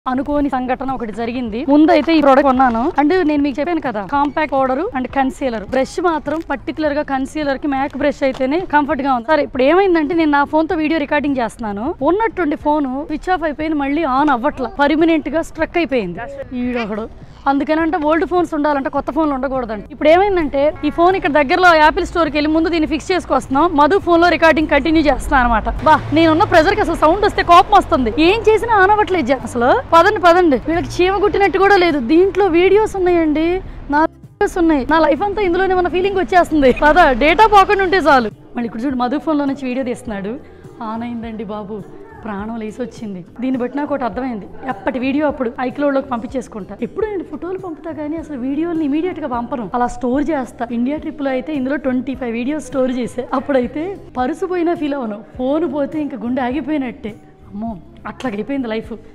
అనుకోని సంఘటన ఒకటి జరిగింది ముందైతే ఈ ప్రోడక్ట్ కొన్నాను అండ్ నేను మీకు చెప్పాను కదా compact powder and concealer brush మాత్రం పర్టికులర్ గా కన్సీలర్ కి మ్యాక్ బ్రష్ అయితేనే కంఫర్ట్ గా ఉంది సరే ఇప్పుడు ఏమైందంటే నేను నా ఫోన్ తో వీడియో రికార్డింగ్ చేస్తున్నాను ఉన్నట్టుండి ఫోన్ స్విచ్ ఆఫ్ అయిపోయింది మళ్ళీ ఆన్ అవ్వట్ల పర్మనెంట్ గా స్ట్రక్ అయిపోయింది ఈడొకడు అందుకనంటే ఓల్డ్ ఫోన్స్ ఉండాలంటే కొత్త ఫోన్లు ఉండకూడదండి ఇప్పుడు ఏమైందంటే ఈ ఫోన్ ఇక్కడ దగ్గరలో యాపిల్ స్టోర్కి వెళ్ళి ముందు దీన్ని ఫిక్స్ చేసుకొస్తున్నాం మధు ఫోన్ లో రికార్డింగ్ కంటిన్యూ చేస్తున్నాను అనమాట బా నేనున్న ప్రెజర్ కి అసలు సౌండ్ వస్తే కోపం వస్తుంది ఏం చేసినా ఆనవట్లేదు జ- అసలు పదండి పదండి వీళ్ళకి చీమ కుట్టినట్టు కూడా లేదు దీంట్లో వీడియోస్ ఉన్నాయండి నా వీడియోస్ ఉన్నాయి నా లైఫ్ అంతా ఇందులోనే మన ఫీలింగ్ వచ్చేస్తుంది పద డేటా పోకుండా ఉంటే చాలు మళ్ళీ ఇక్కడ చూడు మధు ఫోన్లో నుంచి వీడియో తీస్తున్నాడు ఆన్ అయిందండి బాబు ప్రాణం లేసి వచ్చింది దీన్ని బట్టి నాకు ఒకటి అర్థమైంది ఎప్పటి వీడియో అప్పుడు ఐక్లోడ్లోకి పంపించేసుకుంటా ఎప్పుడు నేను ఫోటోలు పంపుతా కానీ అసలు వీడియోని ఇమీడియట్ గా పంపను అలా స్టోర్ చేస్తా ఇండియా ట్రిప్ లో అయితే ఇందులో ట్వంటీ ఫైవ్ వీడియోస్ స్టోర్ చేసే అప్పుడైతే పరుసు పోయినా ఫీల్ అవను ఫోన్ పోతే ఇంకా గుండె ఆగిపోయినట్టే అమ్మో అట్లా అయిపోయింది లైఫ్